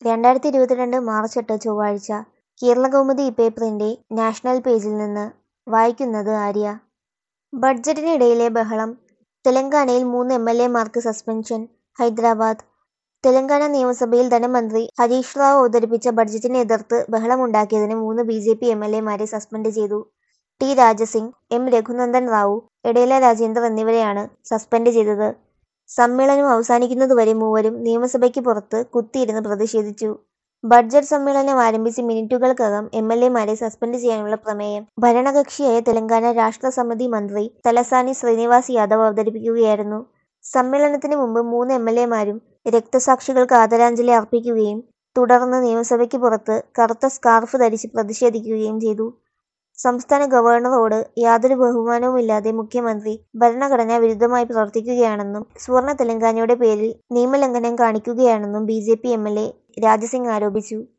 രണ്ടായിരത്തി ഇരുപത്തിരണ്ട് മാർച്ച് എട്ട് ചൊവ്വാഴ്ച കേരളകൗമുദി പേപ്പറിന്റെ നാഷണൽ പേജിൽ നിന്ന് വായിക്കുന്നത് ആര്യ ബഡ്ജറ്റിനിടയിലെ ബഹളം തെലങ്കാനയിൽ മൂന്ന് എം എൽ എമാർക്ക് സസ്പെൻഷൻ ഹൈദരാബാദ് തെലങ്കാന നിയമസഭയിൽ ധനമന്ത്രി ഹരീഷ് റാവു അവതരിപ്പിച്ച ബഡ്ജറ്റിനെ എതിർത്ത് ബഹളമുണ്ടാക്കിയതിന് മൂന്ന് B J P M L എമാരെ സസ്പെൻഡ് ചെയ്തു ടി രാജസിംഗ് എം രഘുനന്ദൻ റാവു എടേല രാജേന്ദർ എന്നിവരെയാണ് സസ്പെൻഡ് ചെയ്തത് സമ്മേളനം അവസാനിക്കുന്നതുവരെ മൂവരും നിയമസഭയ്ക്ക് പുറത്ത് കുത്തിയിരുന്ന് പ്രതിഷേധിച്ചു ബഡ്ജറ്റ് സമ്മേളനം ആരംഭിച്ച് മിനിറ്റുകൾക്കകം എം എൽ എമാരെ സസ്പെൻഡ് ചെയ്യാനുള്ള പ്രമേയം ഭരണകക്ഷിയായ തെലങ്കാന രാഷ്ട്ര സമിതി മന്ത്രി തലസാനി ശ്രീനിവാസ് യാദവ് അവതരിപ്പിക്കുകയായിരുന്നു സമ്മേളനത്തിന് മുമ്പ് മൂന്ന് എം എൽ എമാരും രക്തസാക്ഷികൾക്ക് ആദരാഞ്ജലി അർപ്പിക്കുകയും തുടർന്ന് നിയമസഭയ്ക്ക് പുറത്ത് കറുത്ത സ്കാർഫ് ധരിച്ച് പ്രതിഷേധിക്കുകയും ചെയ്തു സംസ്ഥാന ഗവർണറോട് യാതൊരു ബഹുമാനവുമില്ലാതെ മുഖ്യമന്ത്രി ഭരണഘടനാ വിരുദ്ധമായി പ്രവർത്തിക്കുകയാണെന്നും സുവർണ തെലങ്കാനയുടെ പേരിൽ നിയമലംഘനം കാണിക്കുകയാണെന്നും B J P M L A Raja Singh ആരോപിച്ചു